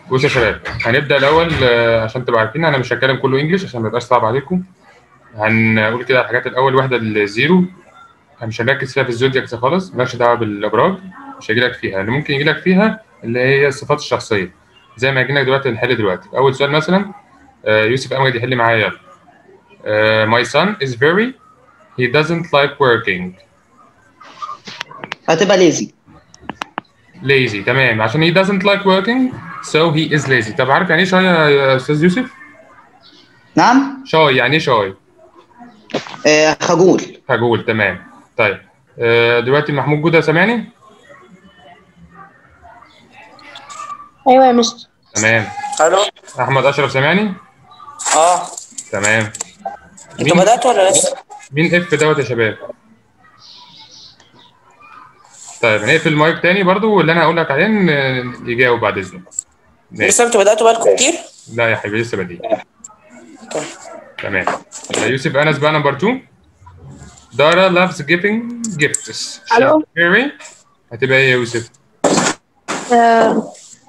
بصوا يا شباب هنبدا الاول آه، عشان تبقوا عارفين انا مش هتكلم كله انجلش عشان ما يبقاش صعب عليكم هنقول كده على الحاجات الاول واحده الزيرو مش هنركز فيها في الزودياكس خالص مالكش دعوه بالابراج مش هيجي لك فيها اللي ممكن يجي لك فيها اللي هي الصفات الشخصيه زي ما هيجي لك دلوقتي نحل دلوقتي اول سؤال مثلا آه، يوسف امجد يحل معايا يلا آه، my son is very he doesn't like working هتبقى ليزي lazy تمام عشان he doesn't like working so he is lazy طب عارف يعني ايه شاي يا استاذ يوسف نعم شاي يعني ايه شاي آه خجول هقول تمام طيب آه، دلوقتي محمود جودة سامعني ايوه يا مستر تمام الو احمد اشرف سامعني اه تمام انتوا بدأتوا ولا لسه؟ مين اف دوت يا شباب طيب هنقفل المايك تاني برضو واللي انا هقول لك عليه ن- يجاوب بعد اذنك ماشي. لسه انتوا بدأتوا بقالكم كتير؟ لا يا حبيبي لسه بديل طيب. تمام يا يوسف انس بقى نمبر 2 دارا loves giving gifts ألو. Very هتبقى ايه يا يوسف؟ آه،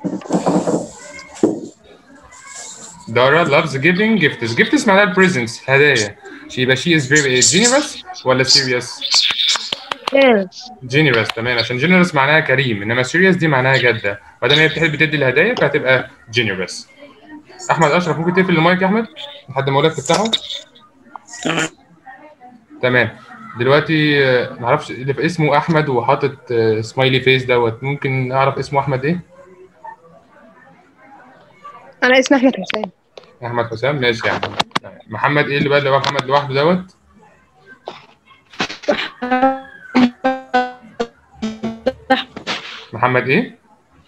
دارا loves giving gifts gifts معناها presents هدايا يبقى she is very generous ولا serious؟ إيه. generous تمام عشان generous معناها كريم انما serious دي معناها جاده ما دام هي بتحب تدي الهدايا فهتبقى generous احمد اشرف ممكن تقفل المايك يا احمد لحد ما اقول لك تفتحه تمام تمام دلوقتي آه، معرفش اللي في اسمه احمد وحاطط سمايلي فيس دوت ممكن اعرف اسمه احمد ايه انا اسمي احمد حسين احمد حسام ماشي يا احمد محمد ايه اللي بقى اللي هو محمد لوحده دوت محمد ايه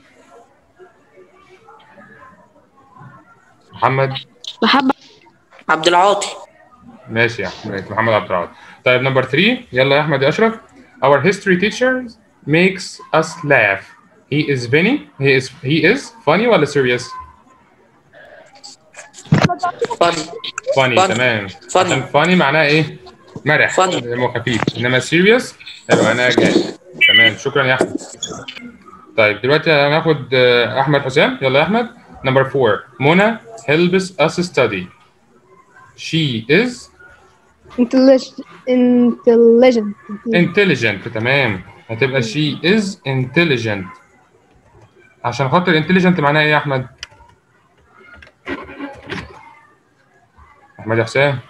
محمد محمد عبد العاطي ماشي يا احمد محمد عبد العال طيب نمبر 3 يلا يا احمد يا اشرف our history teacher makes us laugh he is funny he is he is funny ولا serious فن funny Funny. تمام Funny. عشان funny معناها ايه مرح Funny. دمه خفيف انما serious يبقى معناها جاد تمام شكرا يا احمد طيب دلوقتي هناخد آه، احمد حسام يلا يا احمد نمبر 4 منى helps us study she is intelligent intelligent intelligent تمام هتبقى she is intelligent عشان خاطر intelligent معناها ايه يا احمد؟ احمد يا حسام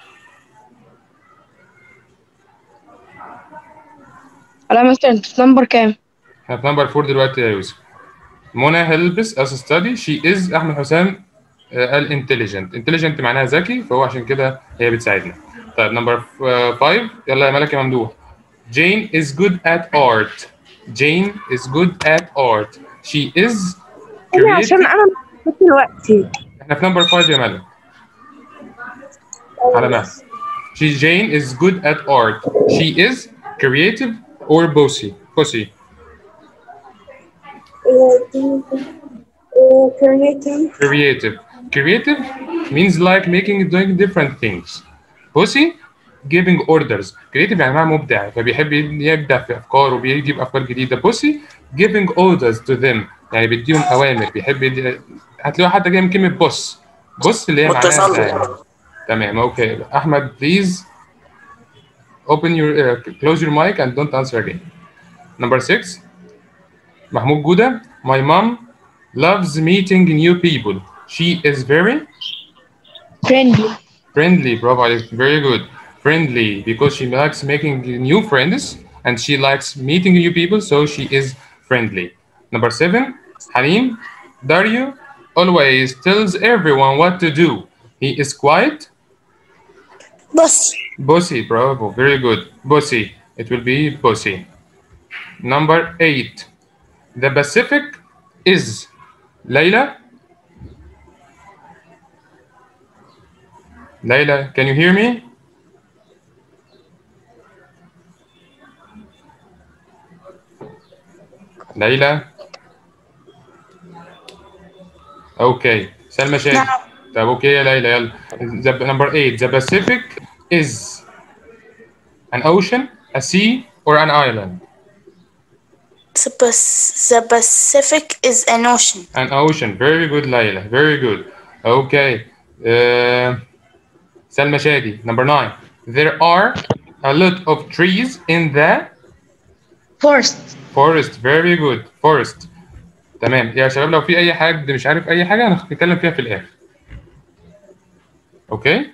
على مستر انت نمبر كام احنا في نمبر 4 دلوقتي يا يوسف منى helps us study she is احمد حسام آه، قال intelligent intelligent معناها ذكي فهو عشان كده هي بتساعدنا طيب نمبر 5 يلا يا ملك يا ممدوح Jane is good at art Jane is good at art she is انا عشان creative انا مش دلوقتي احنا في نمبر 5 يا ملك على مهل she Jane is good at art she is creative or bossy bossy creative creative creative means like making doing different things pussy giving orders creative يعني معناها مبدع فبيحب يبدع في افكار وبيجيب افكار جديده pussy giving orders to them يعني بيديهم اوامر بيحب يدي هتلاقوا حتى جاي من كلمه بوس بوس اللي هي معناها متسلط. زعيم. تمام اوكي احمد please open your uh, close your mic and don't answer again number 6 محمود جوده my mom loves meeting new people she is very friendly friendly برافو عليك very good friendly because she likes making new friends and she likes meeting new people so she is friendly number seven Halim Dario always tells everyone what to do he is quiet بس bossy bravo very good bossy it will be bossy number eight the Pacific is Layla Layla can you hear me ليلى اوكي سلمى شاهد نعم. طب اوكي يا ليلى يلا the, number 8 the Pacific is an ocean a sea or an island The Pac- the Pacific is an ocean. An ocean. Very good, Layla. Very good. Okay. Uh, Salma Shadi, number nine. There are a lot of trees in the Forest. forest. Very good. Forest. تمام يا شباب لو في أي حد مش عارف أي حاجة هنتكلم فيها في الآخر. أوكي؟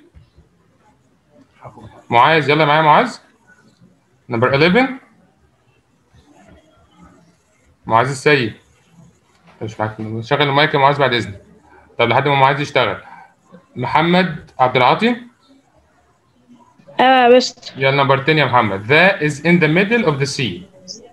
معاذ يلا معايا معاذ. نمبر 11 معاذ السيد مش معاك شغل المايك يا معاذ بعد اذنك طب لحد ما معاذ يشتغل محمد عبد العاطي اه بس يلا نمبر 10 يا محمد That is in the middle of the sea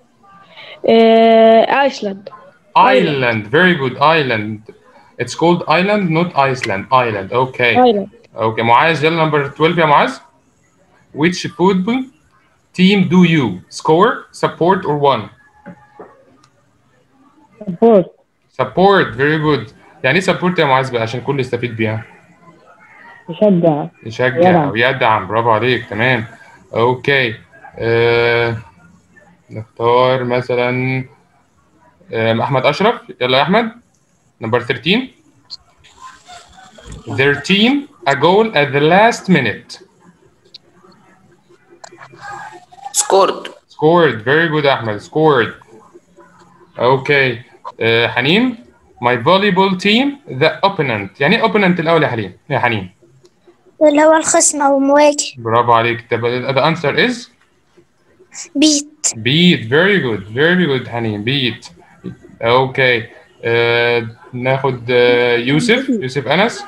ايسلاند Island very good island It's called island not Iceland island okay ايلاند okay معاذ يلا نمبر 12 يا معاذ Which football team do you score support or won سبورت support very good يعني ايه support يا معاذ بقى عشان الكل يستفيد بيها يشجع يشجع يدعم. ويدعم برافو عليك تمام اوكي آه... نختار مثلا آه... احمد اشرف يلا يا احمد نمبر 13 their team a goal at the last minute Scored. scored very good احمد scored اوكي آه... حنين my volleyball team the opponent يعني ايه opponent الاول يا حنين يا حنين اللي هو الخصم أو المواجه برافو عليك طب the answer is بيت Beat, very good, very good حنين beat. اوكي آه ناخد آه يوسف يوسف انس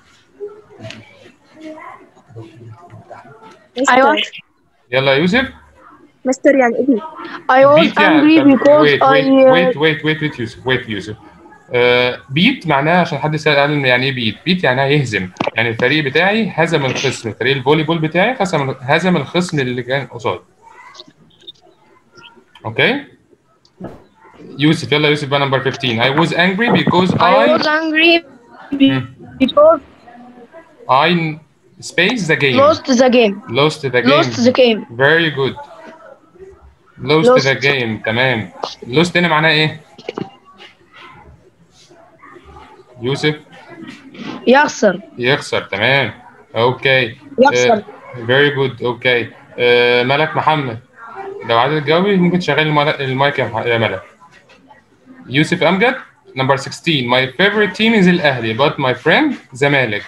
ايوه يلا يا يوسف مستر يعني ايه I was Beat يعني angry طب because wait, I wait, wait, wait, wait, wait, يوسف wait يوسف آه بيت معناها عشان حد سأل قال يعني ايه بيت بيت معناها يهزم يعني الفريق بتاعي هزم الخصم فريق الفولي بول بتاعي هزم هزم الخصم اللي كان قصاد اوكي يوسف يلا يوسف بقى نمبر 15 I was angry because I I was angry Hmm. because I space the game lost the game lost the game lost the game very good lost, Lost. the game تمام lost هنا معناه ايه يوسف يخسر يخسر تمام اوكي يخسر. آه، very good اوكي آه، ملك محمد لو عايز تجاوبي ممكن تشغلي المل- المايك يا مح- يا ملك يوسف امجد number 16 my favorite team is الاهلي but my friend زمالك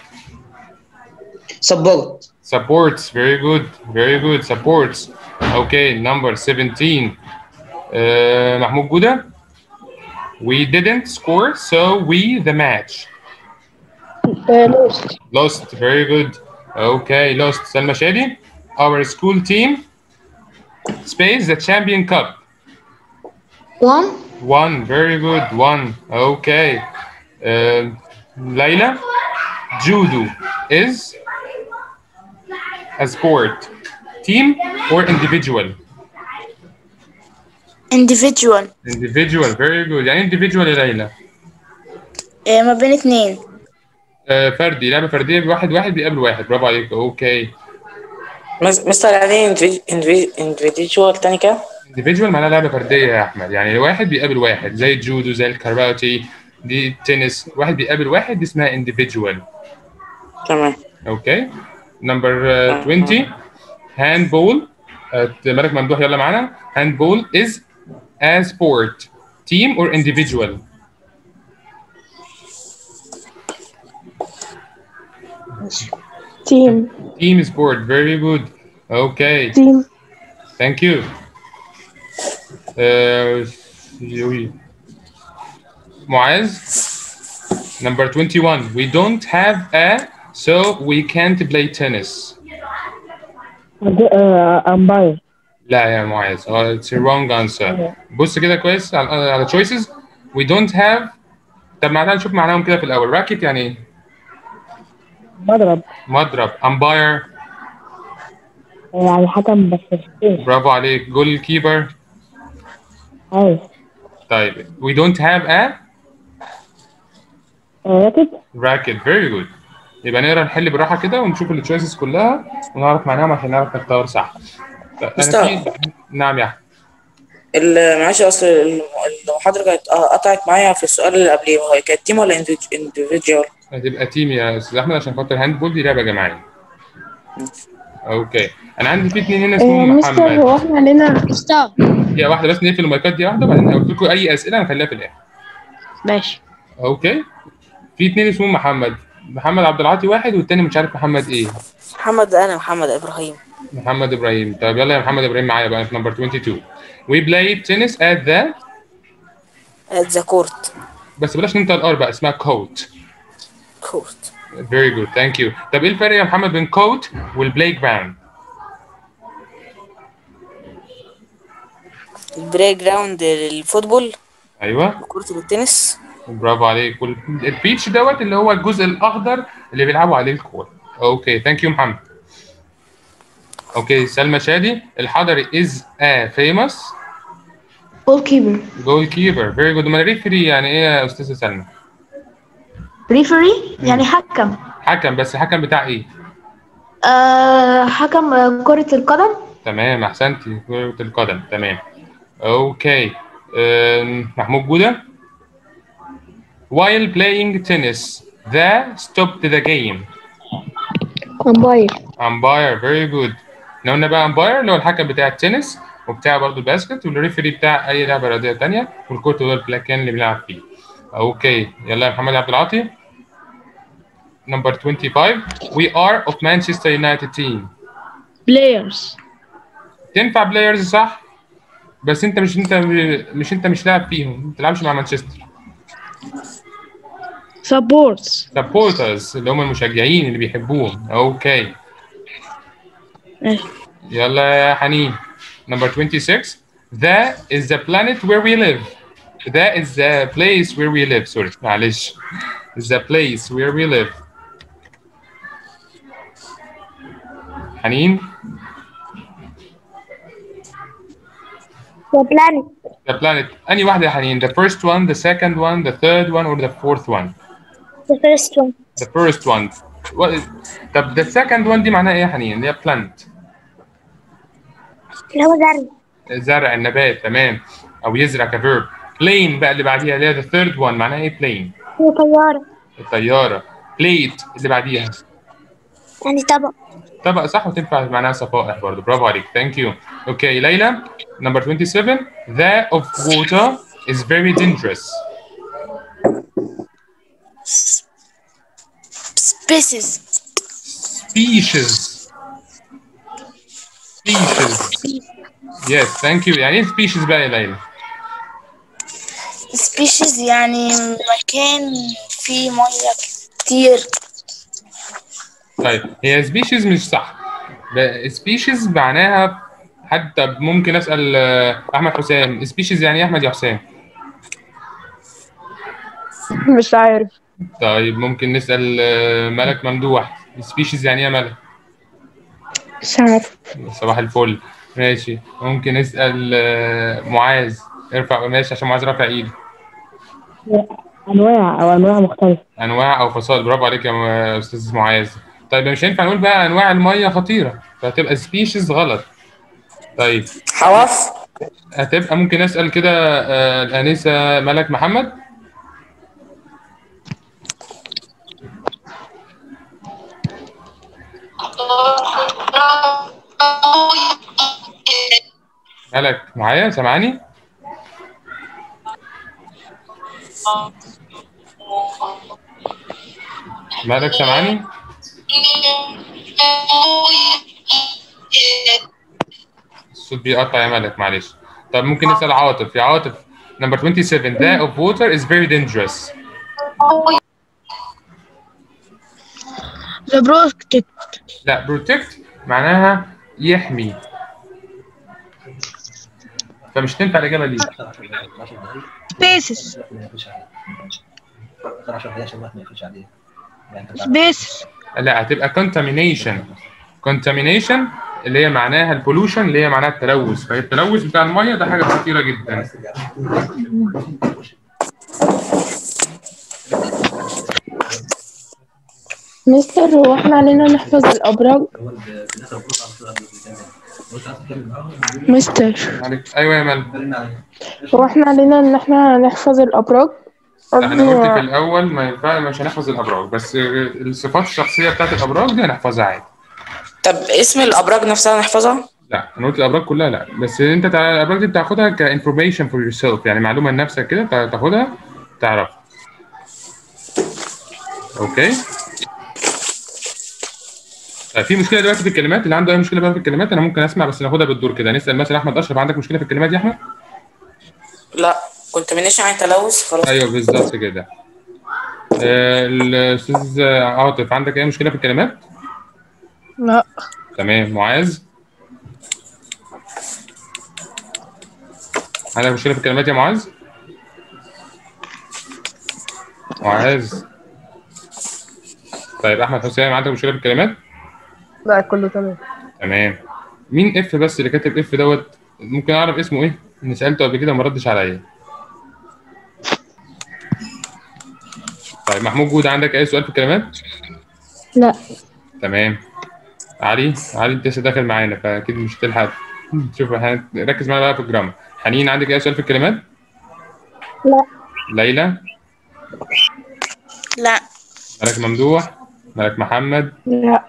سبورت supports very good very good supports okay number 17 uh, محمود جودة we didn't score so we the match uh, lost lost very good okay lost سلمى شادي our school team space the champion cup one one very good one okay uh, Layla judo is a sport team or individual Individual. individual very good يعني individual يا ليلى آه، ما بين اتنين. آه فردي لعبة فردية بواحد واحد بيقابل واحد برافو عليك اوكي مس- مستر يعني individual تاني كده individual معناها لعبة فردية يا احمد يعني واحد بيقابل واحد زي الجودو زي الكاراتي دي التنس واحد بيقابل واحد دي اسمها individual تمام اوكي نمبر 20 handball آه، مالك ممدوح يلا معانا handball is a sport team or individual team team sport very good okay team Thank you. Uh, you- Muaz, number 21. We don't have a, so we can't play tennis. uh, umpire لا يا معاذ uh, it's a wrong answer. بص كده كويس على على choices. We don't have طب معناها نشوف معناهم كده في الأول. راكت يعني إيه؟ مضرب مضرب. umpire يعني حكم بس في برافو عليك. جول كيبر. عايز طيب we don't have a راكت راكت فيري جود يبقى نقرا نحل بالراحه كده ونشوف التشويسز كلها ونعرف معناهم عشان نعرف نختار صح طيب، انا مستر. في نعم يا احمد ال- معلش اصل الم- المحاضرة كانت آه، قطعت معايا في السؤال اللي قبليه هو كانت تيم ولا individual؟ هتبقى تيم يا استاذ احمد عشان خاطر هاند بول دي لعبه جماعيه اوكي انا عندي في اتنين هنا اسمهم مستر محمد هو احنا علينا مستر دي واحده بس نقفل المايكات دي واحده وبعدين هقول لكم اي اسئله هنخليها في الاخر ماشي اوكي في اتنين اسمهم محمد محمد عبد العاطي واحد والتاني مش عارف محمد ايه محمد انا محمد ابراهيم محمد ابراهيم طب يلا يا محمد ابراهيم معايا بقى في نمبر 22 we played tennis at the at the court بس بلاش ننطق الار بقى اسمها كوت court very good thank you طب ايه الفرق يا محمد بين كوت والبلاي جراوند البلاي جراوند للفوتبول ايوه وكرة التنس برافو عليك والبيتش دوت اللي هو الجزء الاخضر اللي بيلعبوا عليه الكوره اوكي ثانك يو محمد اوكي سلمى شادي الحضري از ا فيموس جول كيبر جول كيبر فيري جود امال ريفري يعني ايه يا استاذه سلمى ريفري يعني حكم حكم بس حكم بتاع ايه آه حكم آه، كرة القدم تمام احسنتي كرة القدم تمام اوكي أم، محمود جودة while playing tennis the stopped the game امباير umpire very good احنا قلنا بقى umpire اللي هو الحكم بتاع التنس وبتاع برضه الباسكت والريفري بتاع اي لعبه رياضيه تانية والكورت هو المكان اللي بنلعب فيه اوكي يلا يا محمد عبد العاطي number 25 we are of Manchester United team بلايرز تنفع بلايرز صح بس انت مش انت مش انت مش لاعب فيهم ما بتلعبش مع مانشستر سبورتس سبورترز اللي هم المشجعين اللي بيحبوهم اوكي يلا يا حنين number 26 that is the planet where we live that is the place where we live sorry معلش is the place where we live حنين The planet. the planet أنهي واحدة يا حنين the first one the second one the third one or the fourth one The first one. the first one what is... طب the second one دي معناها ايه يا حنين اللي هي plant اللي هو زرع. زرع النبات تمام او يزرع كفيرب plane بقى اللي بعديها اللي هي the third one معناها ايه plane هي طيارة. الطياره plate اللي بعديها يعني طبق. طبق صح وتنفع معناها صفائح برضه برافو عليك ثانك يو اوكي ليلى number 27 the of water is very dangerous spaces species species yes thank you يعني ايه species بقى يا ليلى species يعني مكان فيه مية كتير طيب هي سبيشيز مش صح سبيشيز معناها حتى ممكن اسال آه، احمد حسام سبيشيز يعني ايه احمد يا حسام مش عارف طيب ممكن نسال آه، ملك ممدوح سبيشيز يعني ايه يا ملك مش عارف صباح الفل ماشي ممكن نسال آه، معاذ ارفع ماشي عشان معاذ رافع ايده انواع او انواع مختلفة انواع او فصائل برافو عليك يا م- استاذ معاذ طيب مش هينفع نقول بقى انواع الميه خطيره فهتبقى سبيشيز غلط طيب حواف هتبقى ممكن اسال كده آه، الانسه ملك محمد ملك معايا سامعني مالك سامعني الصوت بيقطع يا مالك معلش طب ممكن نسأل عاطف يا عاطف number 27 that of water is very dangerous The protect لا protect معناها يحمي فمش تنفع الإجابة دي spaces spaces لا هتبقى contamination contamination اللي هي معناها البولوشن اللي هي معناها التلوث فهي التلوث بتاع الميه ده حاجه خطيره جدا مستر هو احنا علينا نحفظ الابراج مستر عليك ايوه يا مال هو احنا علينا ان احنا نحفظ الابراج لا انا قلت في قصدي الاول ما ينفع مش هنحفظ الابراج بس الصفات الشخصيه بتاعت الابراج دي هنحفظها عادي طب اسم الابراج نفسها نحفظها لا انا قلت الابراج كلها لا بس انت تع- الابراج دي بتاخدها كانفورميشن فور يور سيلف يعني معلومه لنفسك كده تع- تاخدها تعرفها اوكي طيب في مشكله دلوقتي في الكلمات اللي عنده اي مشكله بقى في الكلمات انا ممكن اسمع بس ناخدها بالدور كده نسال مثلا احمد اشرف عندك مشكله في الكلمات يا احمد لا كنت منيش عن تلوث خلاص ايوه بالظبط كده آه، الاستاذ عاطف عندك اي مشكله في الكلمات لا تمام معاذ عندك مشكله في الكلمات يا معاذ معاذ طيب احمد حسام عندك مشكله في الكلمات لا كله تمام تمام مين اف بس اللي كاتب اف دوت ممكن اعرف اسمه ايه اني سالته قبل كده وما ردش عليا طيب محمود جود عندك اي سؤال في الكلمات لا تمام علي علي انت لسه داخل معانا فاكيد مش هتلحق شوف هن- ركز معانا بقى في الجرامر حنين عندك اي سؤال في الكلمات لا ليلى لا ملك ممدوح ملك محمد لا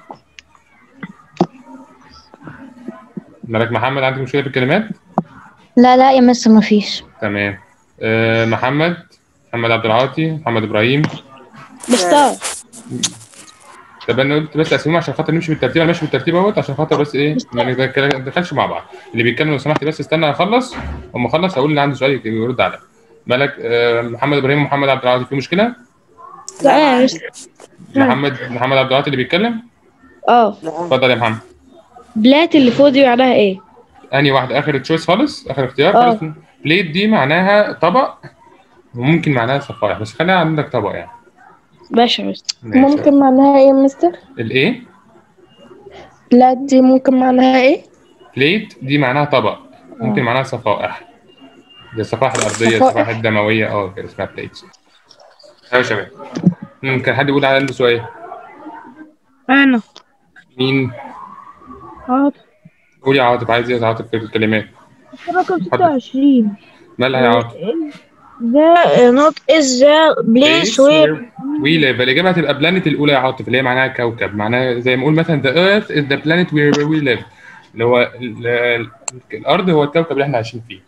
ملك محمد عندك مشكله في الكلمات لا لا يا مستر مفيش تمام أه محمد محمد عبد العاطي محمد ابراهيم مستر طب انا قلت بس اسميهم عشان خاطر نمشي بالترتيب انا ماشي بالترتيب اهوت عشان خاطر بس ايه ما نتك- ندخلش مع بعض اللي بيتكلم لو سمحت بس استنى اخلص اما اخلص هقول اللي عنده سؤال يرد عليا ملك أه محمد ابراهيم ومحمد عبد العاطي في مشكله لا يا مستر محمد محمد عبد العاطي اللي بيتكلم اه اتفضل يا محمد بلات اللي فوق دي معناها ايه انهي واحده اخر تشويس خالص اخر اختيار اه. خالص بليت دي معناها طبق وممكن معناها صفائح بس خليها عندك طبق يعني باشا يا مستر ماشي. ممكن معناها ايه يا مستر الايه بلات دي ممكن معناها ايه بليت دي معناها طبق ممكن معناها صفائح زي الصفائح الارضيه صفائح. الصفائح الدمويه اه كده اسمها بليت ايوه يا شباب مم، كان حد يقول عنده سؤال انا مين اه قول يا عاطف عايز ايه يا عاطف في الكلمات رقم 26 مالها يا عاطف The not is the place where وي live الإجابة هتبقى بلانت الأولى يا عاطف اللي هي معناها كوكب معناها زي ما نقول مثلا the earth is the planet where we live اللي هو ال- ال- الأرض هو الكوكب اللي احنا عايشين فيه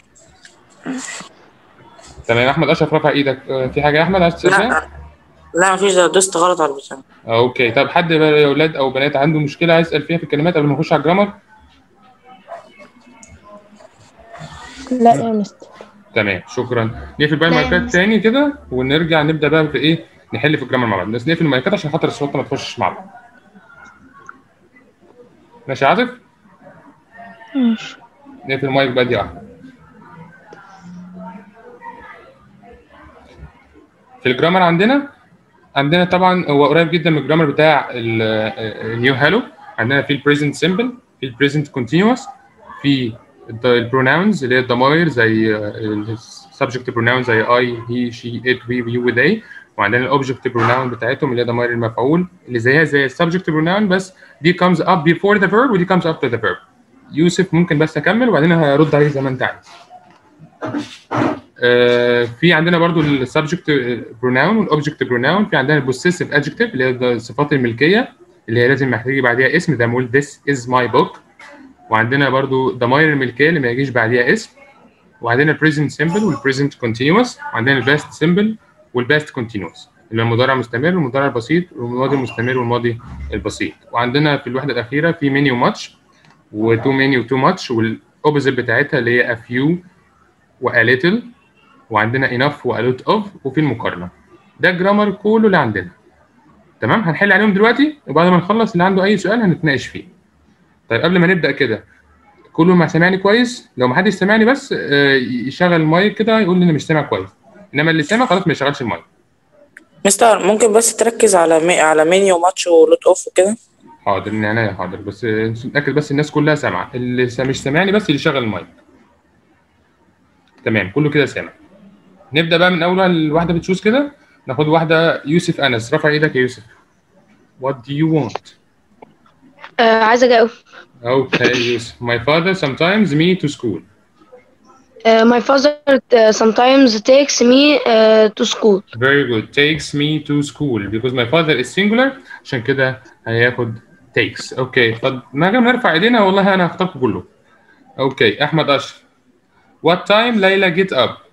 تمام أحمد أشرف رفع إيدك آه، في حاجة يا أحمد عايز تسأل فيها؟ لا لا مفيش ده دوست غلط على البتاع آه، أوكي طب حد بقى يا أولاد أو بنات عنده مشكلة عايز يسأل فيها في الكلمات قبل ما نخش على الجرامر؟ لا يا مستر تمام شكرا نقفل بقى لا يا المايكات مستر. تاني كده ونرجع نبدأ بقى في إيه نحل في الجرامر مع بعض بس نقفل المايكات عشان خاطر الصوت ما تخشش مع بعض ماشي يا عاطف؟ ماشي نقفل المايك بقى دي واحدة في الجرامر عندنا عندنا طبعا هو قريب جدا من الجرامر بتاع النيو هالو عندنا في البريزنت سيمبل في البريزنت كونتينوس في البروناونز اللي هي الضمائر زي السبجكت بروناون زي اي هي شي ات وي وي وذي وعندنا الاوبجكت بروناون بتاعتهم اللي هي ضمائر المفعول اللي زيها زي السبجكت بروناون بس دي comes up before the verb ودي comes after the verb يوسف ممكن بس اكمل وبعدين هرد عليك زي ما انت عايز آه، في عندنا برضو السبجكت بروناون والاوبجكت بروناون في عندنا البوسيسيف ادجكتيف اللي هي الصفات الملكيه اللي هي لازم محتاج يجي بعديها اسم زي ما بقول this is my book وعندنا برضو ضمائر الملكيه اللي ما يجيش بعديها اسم وعندنا البريزنت سيمبل والبريزنت كونتينوس وعندنا الباست سيمبل والباست كونتينوس اللي هو المضارع المستمر والمضارع البسيط والماضي المستمر والماضي البسيط وعندنا في الوحده الاخيره في ميني وماتش وتو ميني وتو ماتش والاوبوزيت بتاعتها اللي هي a few و a little وعندنا enough و a lot of وفي المقارنه ده الجرامر كله اللي عندنا تمام هنحل عليهم دلوقتي وبعد ما نخلص اللي عنده اي سؤال هنتناقش فيه طيب قبل ما نبدا كده كله ما سامعني كويس لو ما حدش سامعني بس آه، يشغل المايك كده يقول لي انا مش سامع كويس انما اللي سامع خلاص ما يشغلش المايك مستر ممكن بس تركز على مي... على منيو ماتش ولوت اوف وكده حاضر من عينيا حاضر بس آه، نتاكد بس الناس كلها سامعه اللي سا- مش سامعني بس اللي يشغل المايك تمام كله كده سامع نبدا بقى من اول واحده بتشوز كده ناخد واحده يوسف انس رفع ايدك يا يوسف What do you want آه عايزة أجاوب Okay, Yusuf. My father sometimes me to school. Uh, my father uh, sometimes takes me uh, to school. Very good. Takes me to school because my father is singular عشان كده هياخد takes. اوكي طب نجم نرفع ايدينا والله انا هختاركم كله. اوكي احمد اشرف. What time ليلى get up؟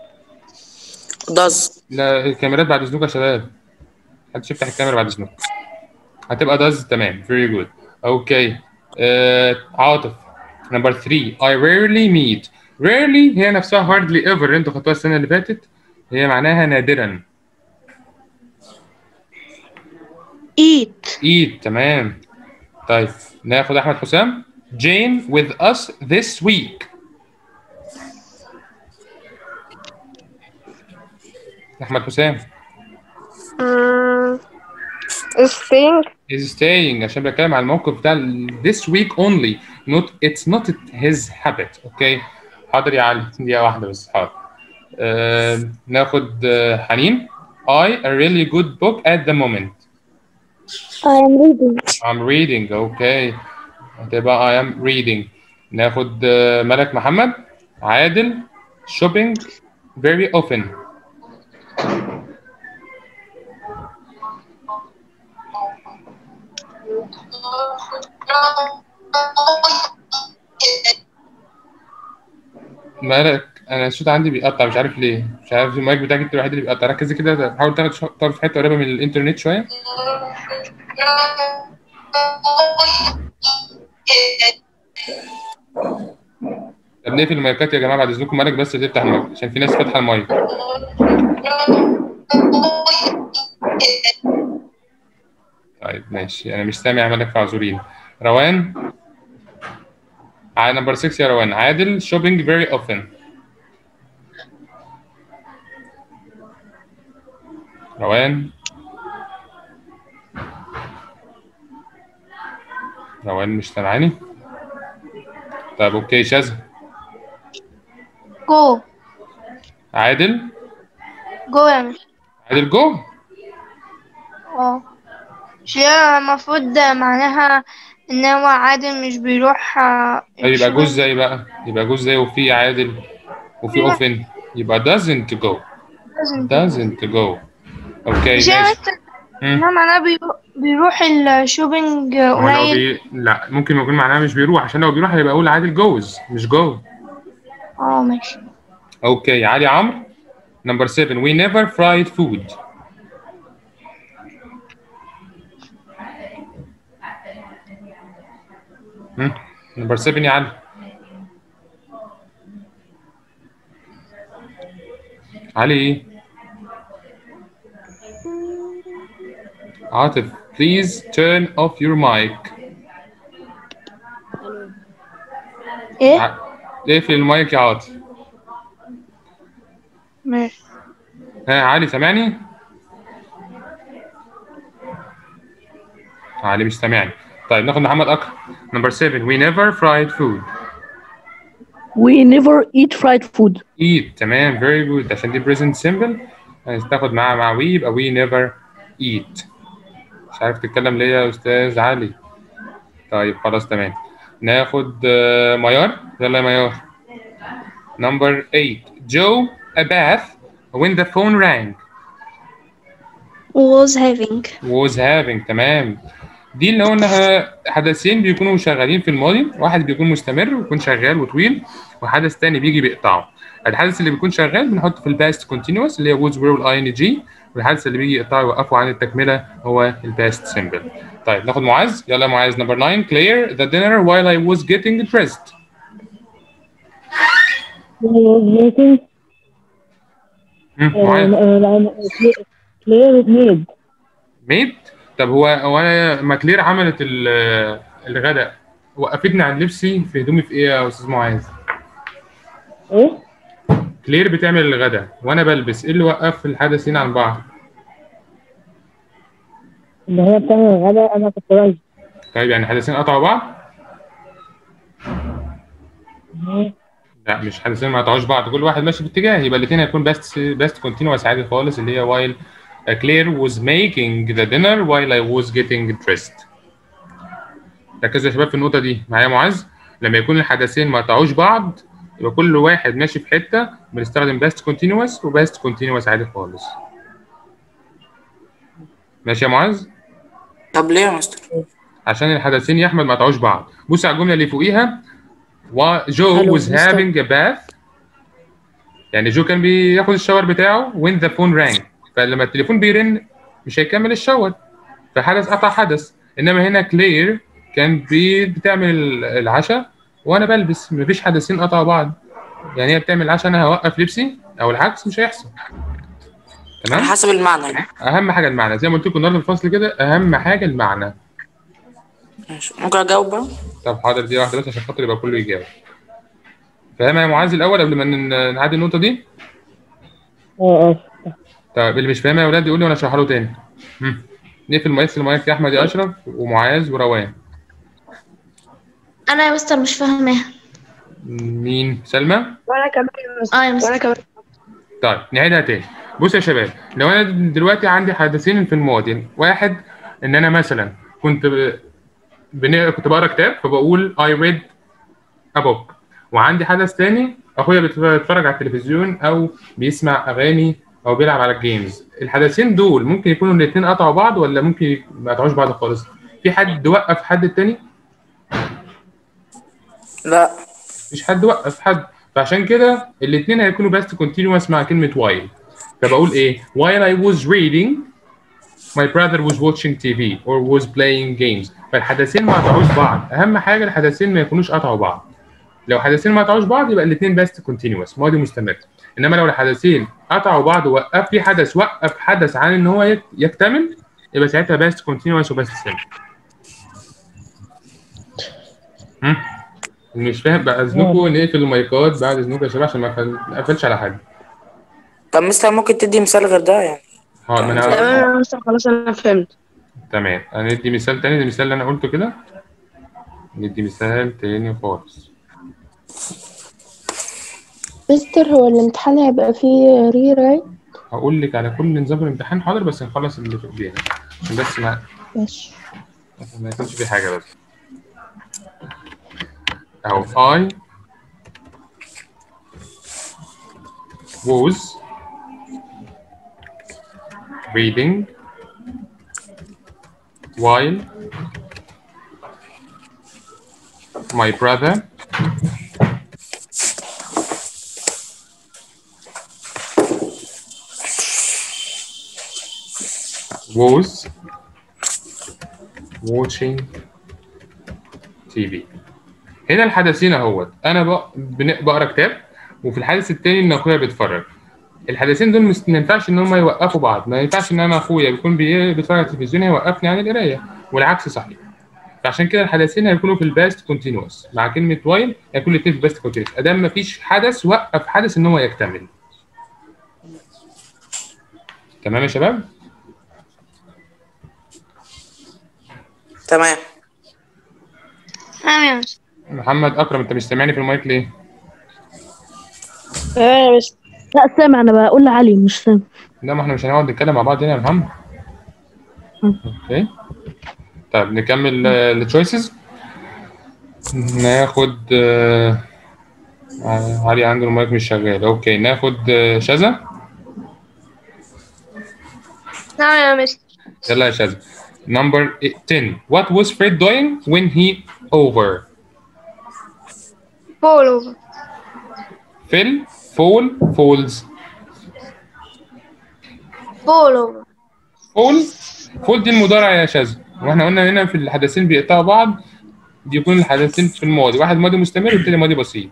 does لا الكاميرات بعد اذنكم يا شباب. محدش يفتح الكاميرا بعد اذنكم. هتبقى does تمام. Very good. اوكي. آه عاطف. نمبر 3 I rarely meet. Rarely هي نفسها hardly ever اللي انتوا خدتوها السنة اللي فاتت. هي معناها نادرا. Eat. ايد تمام طيب ناخد احمد حسام Jane with us this week احمد حسام Mm, staying is staying عشان بتكلم على الموقف بتاع ال- this week only not it's not his habit اوكي حاضر يا علي دقيقة واحدة بس حاضر آه ناخد آه حنين I a really good book at the moment I am reading. I'm reading اوكي هتبقى I am reading ناخد آه، ملك محمد عادل shopping very often مالك انا الصوت عندي بيقطع مش عارف ليه مش عارف المايك بتاعك انت الوحيد اللي بيقطع ركز كده حاول تاخد شو- تقف في حته قريبه من الانترنت شويه طب نقفل المايكات يا جماعه بعد اذنكم مالك بس تفتح المايك عشان في ناس فاتحه المايك طيب ماشي انا مش سامع مالك فاعذرين روان على نمبر 6 يا روان عادل shopping very often روان روان مش سامعاني طيب اوكي شاذ جو عادل جو يعني عادل جو اه مش هي المفروض معناها ان هو عادل مش بيروح آه، طيب يبقى الشغل. جوز زي بقى يبقى جوز زي وفي عادل وفي اوفن يبقى doesn't go لازم doesn't go اوكي مش هي ماشي بس مم. انها معناها بيرو- بيروح الشوبينج هو لو قليل بي... لا ممكن يكون معناها مش بيروح عشان لو بيروح هيبقى اقول عادل جوز مش جو اه ماشي اوكي علي عمرو نمبر 7 we never fried food نمبر 7 يا علي علي ايه عاطف please turn off your mic ايه ع- اقفل المايك يا عاطف ماشي ها علي سامعني؟ علي مش سامعني طيب ناخد محمد اكرم نمبر 7 we never fried food We never eat fried food. eat تمام very good عشان دي present simple هتاخد معاها مع we يبقى we never eat مش عارف تتكلم ليه يا استاذ علي طيب خلاص تمام ناخد آه، ميار يلا يا ميار نمبر 8 Joe a bath when the phone rang was having was having تمام دي اللي هو انها حدثين بيكونوا شغالين في الماضي واحد بيكون مستمر ويكون شغال وطويل وحدث تاني بيجي بيقطعه الحدث اللي بيكون شغال بنحطه في الباست كونتينوس اللي هي was were والاي ان جي والحدث اللي بيجي يقطعه يوقفه عن التكمله هو الباست سيمبل طيب ناخد معاذ يلا يا معاذ نمبر 9 clear the dinner while I was getting dressed هم، معاذ Clear it made. ميت طب هو هو انا ما كلير عملت ال- الغداء وقفتني عن لبسي في هدومي في ايه يا استاذ معاذ؟ ايه؟ كلير بتعمل الغداء وانا بلبس ايه اللي وقف الحدثين عن بعض؟ اللي هي بتعمل الغداء انا كنت رايح. طيب يعني حدثين قطعوا بعض؟ لا مش حدثين ما قطعوش بعض كل واحد ماشي في اتجاه يبقى الاثنين هيكون بيست بيست كونتينوس عادي خالص اللي هي while uh, Claire was making the dinner while I was getting dressed ركزوا يا شباب في النقطه دي معايا يا معاذ لما يكون الحدثين ما قطعوش بعض يبقى كل واحد ماشي في حته بنستخدم باست كونتينوس وباست كونتينوس عادي خالص ماشي يا معاذ طب ليه يا مستر؟ عشان الحدثين يا احمد ما قطعوش بعض بص على الجمله اللي فوقيها و- جو Hello, was Mr. having a bath يعني جو كان بياخد الشاور بتاعه when the phone rang فلما التليفون بيرن مش هيكمل الشاور فحدث قطع حدث انما هنا كلير كان بي- بتعمل ال- العشاء وانا بلبس مفيش حدثين قطعوا بعض يعني هي بتعمل العشاء انا هوقف لبسي او العكس مش هيحصل على تمام حسب المعنى يعني اهم حاجه المعنى زي ما قلت لكم النهارده في الفصل كده اهم حاجه المعنى ماشي ممكن اجاوب بقى؟ طب حاضر دي واحده بس عشان خاطر يبقى كله يجاوب فاهم يا معاذ الاول قبل ما ن- نعدي النقطه دي اه اه طب اللي مش فاهم يا اولاد يقول لي وانا اشرحها له تاني هم. نقفل المايك المايك يا احمد يا اشرف ومعاذ وروان انا يا مستر مش فاهماها مين سلمى وانا كمان يا مستر اه يا مستر وانا كمان طيب نعيدها تاني بص يا شباب لو انا دلوقتي عندي حدثين في الماضي واحد ان انا مثلا كنت ب... بن... كنت بقرا كتاب فبقول I read a book وعندي حدث تاني اخويا بيتفرج على التلفزيون او بيسمع اغاني او بيلعب على الجيمز الحدثين دول ممكن يكونوا الاثنين قطعوا بعض ولا ممكن ما قطعوش بعض خالص في حد وقف حد التاني لا مفيش حد وقف حد فعشان كده الاثنين هيكونوا بس كونتينوس مع كلمه while فبقول ايه while I was reading my brother was watching TV or was playing games فالحدثين ما قطعوش بعض اهم حاجه الحدثين ما يكونوش قطعوا بعض لو حدثين ما قطعوش بعض يبقى الاثنين بس كونتينوس ماضي مستمر انما لو الحدثين قطعوا بعض ووقف في حدث وقف حدث عن ان هو يك- يكتمل يبقى ساعتها بس كونتينوس وبس سيمبل هم؟ اللي مش فاهم بقى اذنكم نقفل المايكات بعد اذنكم يا شباب عشان ما أقفل- ما اقفلش على حد طب مستر ممكن تدي مثال غير ده يعني اه ما انا تمام يا مستر خلاص انا فهمت تمام هندي مثال تاني المثال اللي انا قلته كده ندي مثال تاني خالص مستر هو الامتحان هيبقى فيه ري رايت هقول لك على كل نظام الامتحان حاضر بس نخلص اللي في ايدينا عشان بس ما ماشي ما يكونش في حاجه بس اهو I was reading while my brother was watching TV هنا الحدثين اهوت انا بق- بن- بقرا كتاب وفي الحدث التاني ان اخويا بيتفرج الحدثين دول مس- ما ينفعش ان هم يوقفوا بعض ما ينفعش ان انا اخويا بيكون بي- بيتفرج على التلفزيون يوقفني عن القرايه والعكس صحيح فعشان كده الحدثين هيكونوا في الباست كونتينوس مع كلمه وايل هيكون الاثنين في الباست كونتينوس ادام ما فيش حدث وقف حدث ان هو يكتمل تمام يا شباب تمام تمام يا مستر محمد اكرم انت مش سامعني في المايك ليه تمام يا مستر لا سامع انا بقول لعلي مش سامع لا ما احنا مش هنقعد نتكلم مع بعض هنا يا محمد اوكي طيب نكمل التشويسز ناخد آه، علي عنده المايك مش شغال اوكي ناخد آه، شذا تمام يا مستر يلا يا شذا number 10 what was Fred doing when he over فول اوفر fell fall falls فول اوفر فول فول دي المضارع يا شاذ واحنا قلنا هنا في الحدثين بيقطعوا بعض بيكون الحدثين في الماضي واحد ماضي مستمر والتاني ماضي بسيط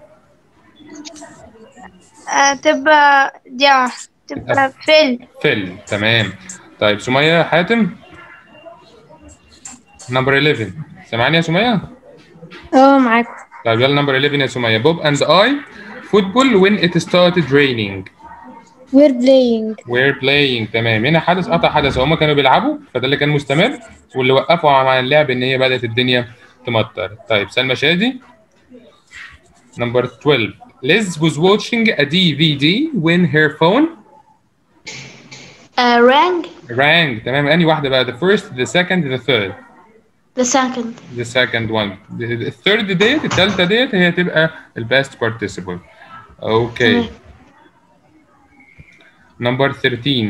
آه تبقى دي واحدة. تبقى فيل فل تمام طيب سمية حاتم نمبر 11 سامعني يا سمية اه معاكم طيب يلا نمبر 11 يا سمية بوب اند اي football when it started raining we're playing we're playing تمام هنا حدث قطع حدث هما كانوا بيلعبوا فده اللي كان مستمر واللي وقفوا عن اللعب ان هي بدأت الدنيا تمطر طيب سلمى شادي نمبر 12 Liz was watching a DVD when her phone آه رانج rang تمام انهي واحدة بقى the first the second the third the second the second one the third ديت الثالثه ديت هي تبقى ال past participle اوكي نمبر 13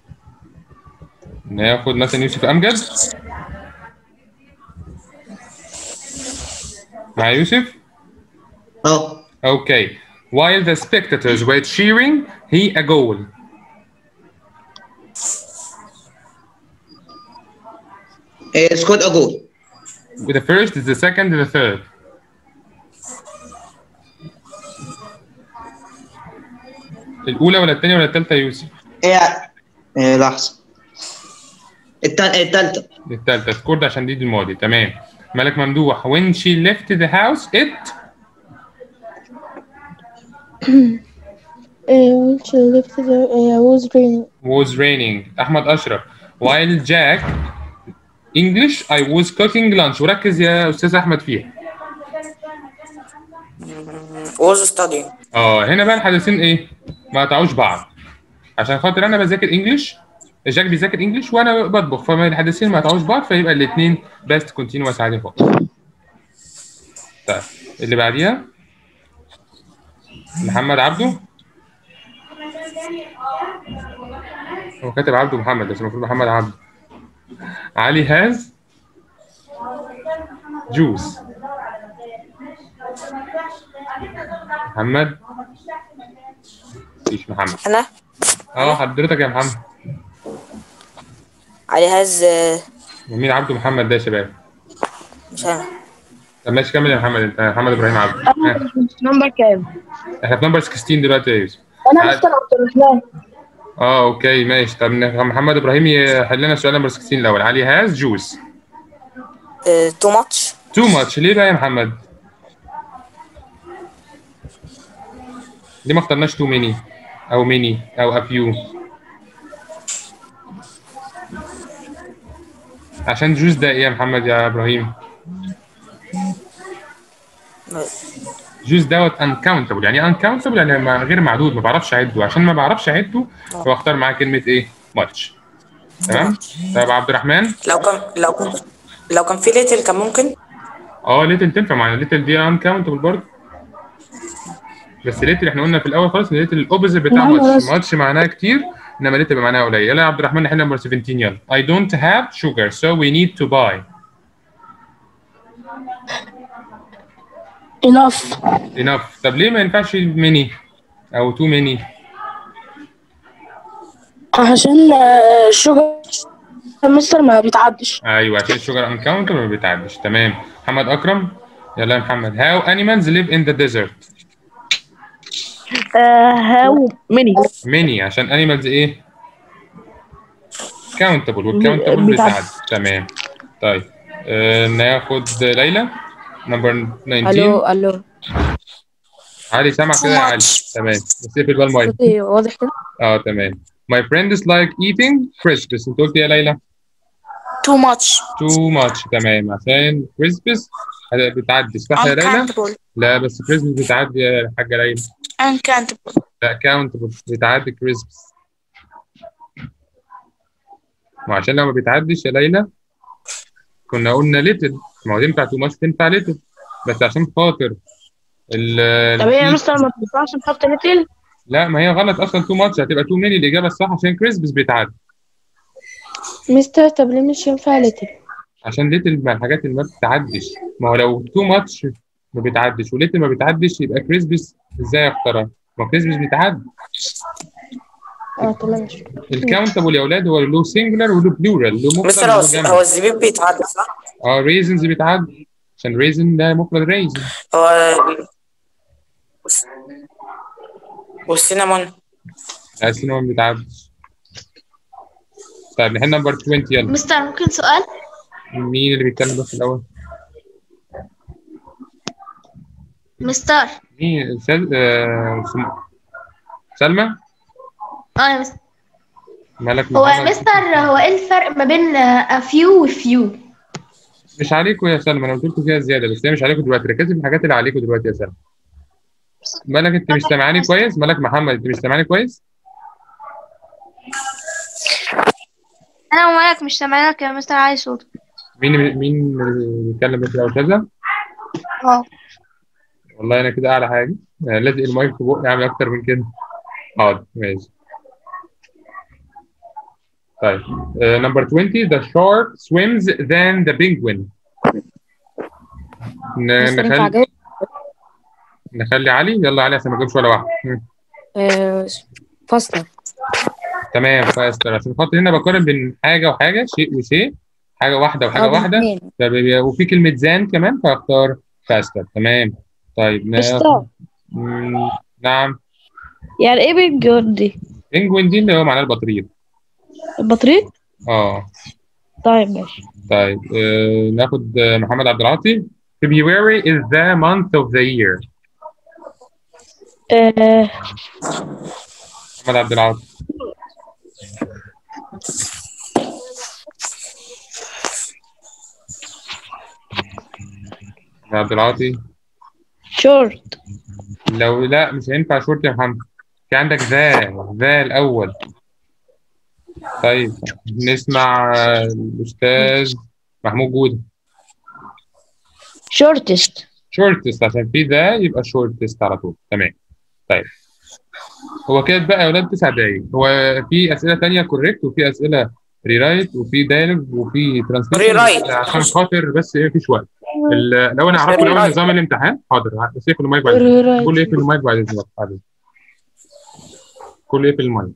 ناخد مثلا يوسف امجد مع يوسف اه Okay. While the spectators were cheering, he a goal. سكوت اجول The first, the second, the third. الأولى ولا الثانية ولا الثالثة يا يوسف؟ ايه إيه لحظه التال- التالتة الثالثة سكورد عشان دي الماضي تمام. ملك ممدوح when she left the house it Uh, when she left the uh, was raining. was raining. أحمد أشرف while Jack English I was cooking lunch وركز يا أستاذ أحمد فيها. was studying اه هنا بقى الحدثين ايه؟ ما قطعوش بعض عشان خاطر انا بذاكر انجلش جاك بيذاكر انجلش وانا بطبخ فما الحدثين ما قطعوش بعض فيبقى الاثنين بيست كونتينوس عادي خالص. طيب اللي بعديها محمد عبده هو كاتب عبده محمد بس المفروض محمد عبده علي هاز جوس محمد مفيش محمد انا اه حضرتك يا محمد علي هاز آه، ومين عبده محمد ده يا شباب مش انا طب ماشي كمل يا محمد انت محمد ابراهيم عبده ها، نمبر كام؟ احنا في نمبر 16 دلوقتي يا يوسف انا عاد. مستر عبد الرحمن اه اوكي ماشي طب ن- محمد ابراهيم يحل لنا السؤال نمبر 16 الاول علي هاز جوس تو ماتش تو ماتش ليه بقى يا محمد؟ ليه ما اخترناش تو ميني او ميني او افيو عشان جوز ده ايه يا محمد يا ابراهيم جوز دوت انكاونتبل يعني انكاونتبل يعني ما- غير معدود ما بعرفش اعده عشان ما بعرفش اعده فاختار معاه كلمه ايه ماتش تمام طب عبد الرحمن لو كان لو كان لو كان في ليتل كان ممكن اه ليتل تنفع مع ليتل دي ان كاونتبل برضه بس ليتل احنا قلنا في الاول خالص ان ليتل الاوبوزيت بتاع نعم، ماتش بس. ماتش معناها كتير انما ليتل معناها قليل يلا يا عبد الرحمن نحل نمبر 17 يلا I don't have sugar so we need to buy enough enough طب ليه ما ينفعش ميني او تو ميني عشان آه، الشجر مستر ما بيتعدش ايوه عشان الشجر ان كاونتبل ما بيتعدش تمام محمد اكرم يلا يا محمد how animals live in the desert هاو ميني ميني عشان انيمالز ايه؟ كاونتبل والكاونتبل بيتعد. بيتعد تمام طيب آه ناخد ليلى نمبر 19 الو الو علي سامع كده يا علي تمام بس اقفل بقى المايك صوتي واضح كده اه تمام My friend is like eating crisps انت قلت إيه يا ليلى تو ماتش too much تمام عشان crisps بتعدي صح يا ليلى؟ uncountable لا بس crisps بتعدي يا حاجة ليلى uncountable لا كاونتبل بتعدي كريسبس وعشان لو ما بيتعدش يا ليلى كنا قلنا ليتل ما هو دي بتاعت تو ماتش تنفع ليتل بس عشان خاطر ال طب هي يا ال- مستر ما بتنفعش نحط ليتل لا ما هي غلط اصلا تو ماتش هتبقى تو ميني الاجابه الصح عشان كريسبس بيتعدي مستر طب ليه مش ينفع ليتل عشان ليتل من الحاجات اللي ما بتتعدش ما هو لو تو ماتش ما بيتعدش وليتل ما بيتعدش يبقى كريسبس ازاي اختارها؟ ما كريسبس بيتعدي اه تمام الكاونتبل يا اولاد هو له سنجلر وله بلورال له مفرد مستر هو وله جمع هو الزبيب بيتعدى صح؟ اه ريزنز بيتعدي عشان ريزن ده مفرد ريزن هو والسينامون السينما ما بيتعدش طيب نحل نمبر 20 يلا مستر ممكن سؤال مين اللي بيتكلم بس الاول؟ مستر مين سل... آه... سم... سلمى اه يا مستر مالك هو يا محمد؟ مستر هو ايه الفرق ما بين افيو وفيو مش عليكم يا سلمى انا قلت لكم فيها زياده بس هي مش عليكم دلوقتي ركزي في الحاجات اللي عليكم دلوقتي يا سلمى مالك انت مش سامعاني كويس مالك محمد انت مش سامعاني كويس انا ومالك مش سامعينك يا مستر علي صوتك مين مين اللي بيتكلم بس الاول كذا اه والله انا كده اعلى حاجه يعني لازق المايك في بقي اعمل اكتر من كده حاضر ماشي طيب نمبر 20 the shark swims than the penguin ن- مستر ينفع نخلي اجاوب نخلي علي يلا علي عشان ما اجيبش ولا واحده مم. آه، فاصلة تمام فاستر عشان خاطر هنا بقارن بين حاجه وحاجه شيء وشيء حاجه واحده وحاجه اه واحده بالاتنين فبيبقى- وفي كلمه زان كمان فاختار فاستر تمام طيب نا- مستر مم، نعم يعني ايه بنجون دي بنجوين دي اللي هو معناه البطريق البطريق اه طيب ماشي طيب آه ناخد آه، محمد عبد العاطي February is the month of the year آه محمد عبد العاطي محمد عبد العاطي شورت لو لا مش هينفع شورت يا محمد في عندك ذا ذا الأول طيب نسمع آه، الأستاذ محمود جودة شورتست شورتست عشان في ذا يبقى شورتست على طول تمام طيب هو كده بقى يا ولاد تسع دقايق هو في أسئلة تانية كوريكت وفي أسئلة ريرايت وفي دايلوج وفي ترانسليشن Rewrite. عشان خاطر بس ايه مفيش وقت ال- لو انا اعرفه الاول Rewrite. نظام الامتحان حاضر بس اقفل المايك بعد إذنك. كل اقفل المايك بعد اذنك بعد إذنك. كل اقفل المايك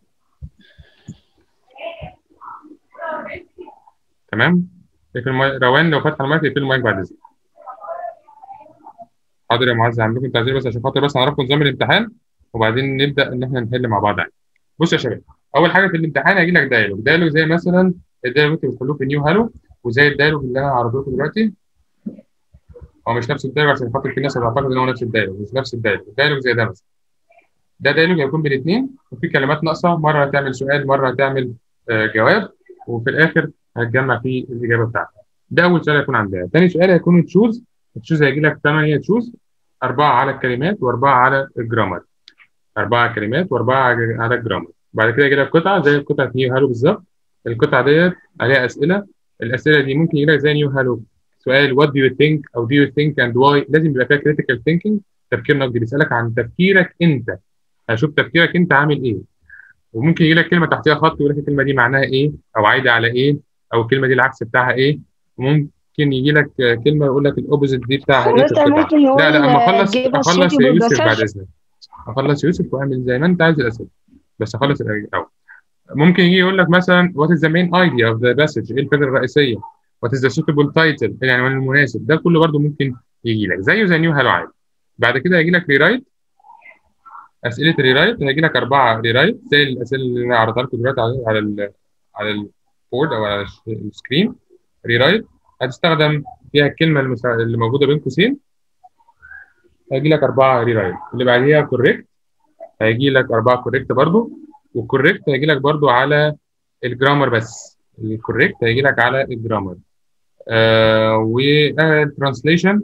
تمام اقفل المايك روان لو فتح المايك اقفل المايك بعد اذنك حاضر يا معز عندكم تعزيز بس عشان خاطر بس نعرفكم نظام الامتحان وبعدين نبدا ان احنا نحل مع بعض يعني بص يا شباب اول حاجه في الامتحان هيجي لك دايلوج دايلوج زي مثلا الدايلوج اللي بتخلوه في نيو هالو وزي الدايلوج اللي انا هعرضه لكم دلوقتي هو مش نفس الدايلوج عشان خاطر في ناس هتعتقد ان هو نفس الدايلوج مش نفس الدايلوج الدايلوج زي ده مثلا ده دايلوج هيكون بين اثنين وفي كلمات ناقصه مره هتعمل سؤال مره هتعمل آه، جواب وفي الاخر هتجمع فيه الاجابه بتاعتك ده اول سؤال هيكون عندنا ثاني سؤال هيكون تشوز تشوز هيجي لك 8 تشوز أربعة على الكلمات وأربعة على الجرامر أربعة كلمات وأربعة على الجرامر بعد كده يجي لك قطعة زي قطعة نيو هالو بالظبط القطعة ديت عليها أسئلة الأسئلة دي ممكن يجي لك زي نيو هالو سؤال what do you think أو do you think and why لازم يبقى فيها critical thinking تفكير نقدي بيسألك عن تفكيرك أنت هشوف تفكيرك أنت عامل إيه وممكن يجي لك كلمة تحتها خط يقول لك الكلمة دي معناها إيه أو عايدة على إيه أو الكلمة دي العكس بتاعها إيه وممكن يجي لك آه، كلمة يقول لك الأوبوزيت دي بتاعها إيه في مستر القطعة ممكن نقول لا لا اما اخلص give us اخلص يا suitable يوسف بعد passage. اذنك اخلص يوسف واعمل زي ما انت عايز الاسئله بس اخلص الاول ممكن يجي يقول لك مثلا what is the main idea of the passage ايه الفكره الرئيسيه what is the suitable title ايه العنوان المناسب ده كله برضو ممكن يجي لك زيه زي نيو هالو عادي بعد كده هيجي لك ريرايت اسئله ريرايت هيجي لك اربعه ريرايت زي الاسئله اللي انا عرضتها لكم دلوقتي على على ال على البورد او على الش- السكرين ريرايت هتستخدم فيها الكلمه المسا- اللي موجوده بين قوسين هيجي لك أربعة ريرايت اللي بعديها كوريكت هيجي لك أربعة كوريكت برضو والكوريكت هيجي لك برضو على الجرامر بس الكوريكت هيجي لك على الجرامر آه والترانسليشن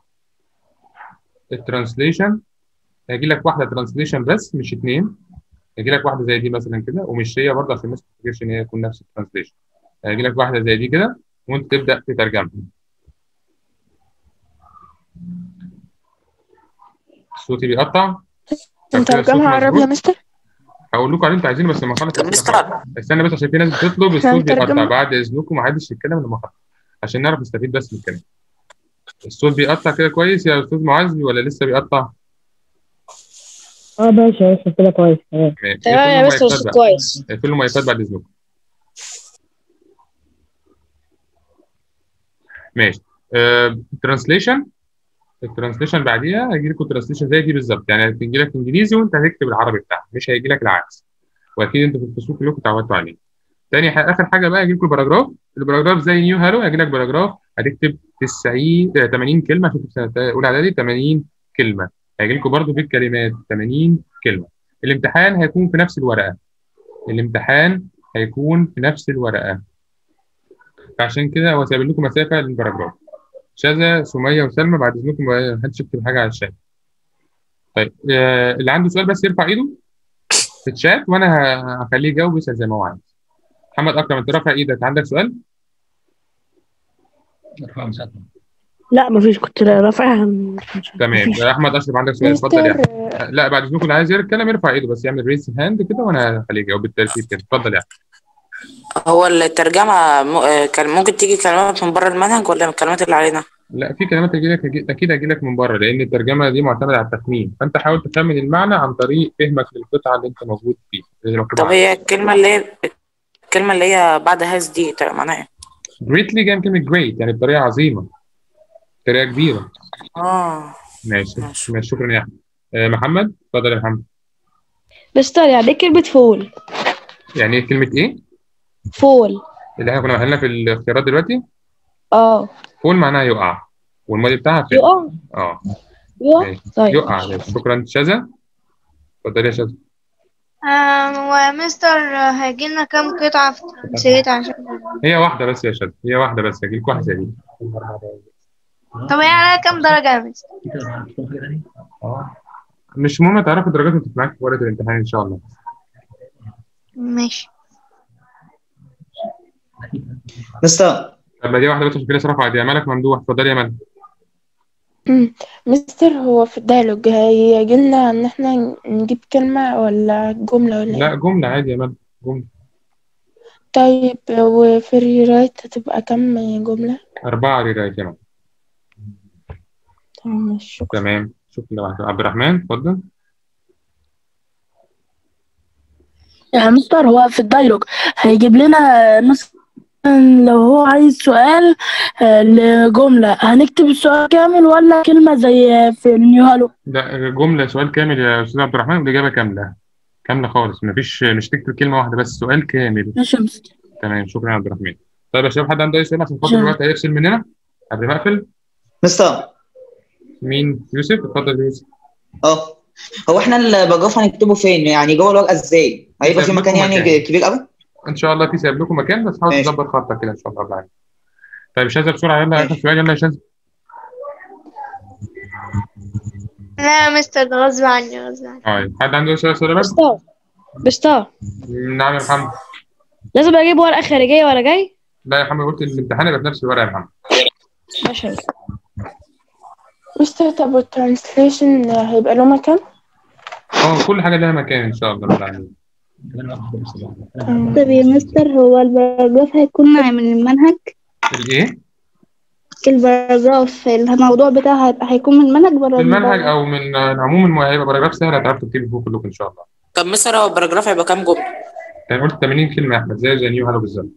الترانسليشن هيجي لك واحدة ترانسليشن بس مش اتنين هيجي لك واحدة زي دي مثلا كده ومش هي برضه عشان الناس ما تفتكرش إن هي تكون نفس الترانسليشن هيجي لك واحدة زي دي كده وأنت تبدأ تترجمها صوتي بيقطع طب كده الصوت نترجمها عربي يا مظبوط؟ مستر هقول لكم على اللي انتوا عايزينه بس لما اخلص طب الأسئلة خالص. مستر استنى بس عشان في ناس بتطلب الصوت بيقطع هنترجمها. بعد اذنكم محدش يتكلم لما اخلص عشان نعرف نستفيد بس من الكلام الصوت بيقطع كده كويس يا استاذ معز ولا لسه بيقطع؟ اه ماشي ماشي كده كويس تمام تمام تمام يا اقفلوا مستر المايكات بقى. كويس اقفلوا المايكات بعد اذنكم ماشي ترانسليشن الترانسليشن بعديها هيجي لكم ترانسليشن زي دي بالظبط يعني هتجي لك انجليزي وانت هتكتب العربي بتاعك مش هيجي لك العكس واكيد انتوا في الفصول كلكم اتعودتوا عليه تاني حاجه اخر حاجه بقى هيجي لكم باراجراف الباراجراف زي نيو هالو هيجي لك باراجراف هتكتب 90 آه، 80 كلمه عشان في سنه اولى اعدادي 80 كلمه هيجي لكم برضه في الكلمات 80 كلمه الامتحان هيكون في نفس الورقه الامتحان هيكون في نفس الورقه فعشان كده هو سايب لكم مسافه للباراجراف شذا سميه وسلمى بعد اذنكم ما حدش يكتب حاجه على الشات طيب آه، اللي عنده سؤال بس يرفع ايده في الشات وانا ه- هخليه يجاوب ويسال زي ما هو عايز محمد اكرم انت رافع ايدك عندك سؤال لا مفيش كنت رافعها تمام مفيش. احمد اشرف عندك سؤال اتفضل يا مستر احمد لا بعد اذنكم اللي عايز يتكلم يرفع ايده بس يعمل ريس هاند كده وانا هخليه يجاوب بالترتيب كده اتفضل يا احمد هو الترجمة م- آه، كان ممكن تيجي كلمات من بره المنهج ولا من الكلمات اللي علينا؟ لا في كلمات هتجي لك اكيد هتجي لك من بره لان الترجمه دي معتمده على التخمين فانت حاول تخمن المعنى عن طريق فهمك للقطعه اللي انت موجود فيها اللي مكتوب طب عليها. هي الكلمة اللي هي الكلمة اللي هي بعد هاز دي تبقى معناها ايه؟ greatly جاي من كلمه great يعني بطريقه عظيمه بطريقه كبيره اه ماشي ماشي. ماشي شكرا يا احمد آه محمد اتفضل يا محمد مستر يعني ايه كلمة فول يعني ايه كلمه ايه فول اللي احنا كنا عاملينها في الاختيارات دلوقتي اه فول معناها يقع والماضي بتاعها فعل يقع اه يقع ماشي. طيب يقع ماشي. شكرا شذا اتفضل يا شذا آم، ومستر هيجي لنا كام قطعة في ترانسليت عشان هي واحده بس يا شذا هي واحده بس هجيلك واحده زي دي طب هي عليها كام درجة يا مستر؟ مش مهم تعرفوا الدرجات اللي معاك في ورقه الامتحان ان شاء الله ماشي مستر طب ما دي واحده بس عشان كده رفعت دي مالك ممدوح اتفضل يا مالك مستر هو في الديالوج هيجي لنا ان احنا نجيب كلمة ولا جملة ولا لا ايه جمله عادي يا مالك جمله طيب وفي الريرايت هتبقى كم جملة اربعه ريرايت يا مالك تمام ماشي، شكرا تمام شكرا عبد الرحمن اتفضل يعني مستر هو في الدايلوج هيجيب لنا مثلا لو هو عايز سؤال آه، لجملة هنكتب السؤال كامل ولا كلمة زي في النيو هالو ده جمله سؤال كامل يا استاذ عبد الرحمن والاجابه كامله كامله خالص مفيش مش تكتب كلمه واحده بس سؤال كامل ماشي يا مستر تمام شكرا يا عبد الرحمن طيب يا شباب حد عنده اي سؤال عشان خاطر شكرا. الوقت هيفصل مننا قبل ما اقفل مستر مين يوسف اتفضل يا يوسف اه هو احنا الباراجراف هنكتبه فين يعني جوه الورقه ازاي هيبقى في هيبقى مكان لكم يعني مكان. كبير قوي ان شاء الله في سايب لكم مكان بس حاول ماشي. تظبط خطك كده ان شاء الله رب العالمين طيب شاذة بسرعه يلا اخر ماشي. سؤال يلا يا شاذة لا يا مستر ده غصب عني غصب عني طيب حد عنده سؤال سؤال بس مستر مستر نعم يا محمد لازم اجيب ورقة خارجية ولا جاي؟ لا يا محمد قلت الامتحان يبقى بنفس الورقه يا محمد ماشي يا مستر. مستر طب والترانسليشن هيبقى له مكان اه كل حاجه لها مكان ان شاء الله رب العالمين تمام. طب يا مستر هو الباراجراف هيكون من المنهج الايه الباراجراف الموضوع بتاعه هيبقى هيكون من المنهج ولا في من المنهج بره؟ او من العموم الم- هيبقى باراجراف سهل هتعرفوا تكتبوا فوق كلكم ان شاء الله طب مستر هو الباراجراف هيبقى كام جملة؟ كان قلت 80 كلمه يا احمد زي زي نيو هالو بالظبط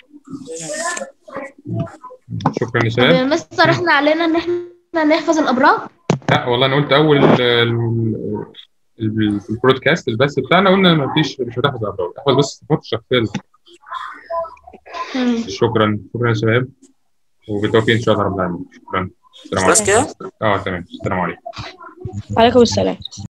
شكرا يا شباب مستر احنا علينا ان احنا نحفظ الابراج لا والله انا قلت اول ال- ال- ال- البرودكاست البث بتاعنا قلنا ما فيش مش هتحفظ ابراج احفظ بس الصفات الشخصيه شكرا شكرا يا شباب وبالتوفيق ان شاء الله رب العالمين شكرا السلام خلاص عليكم كده؟ اه تمام السلام عليكم عليكم السلام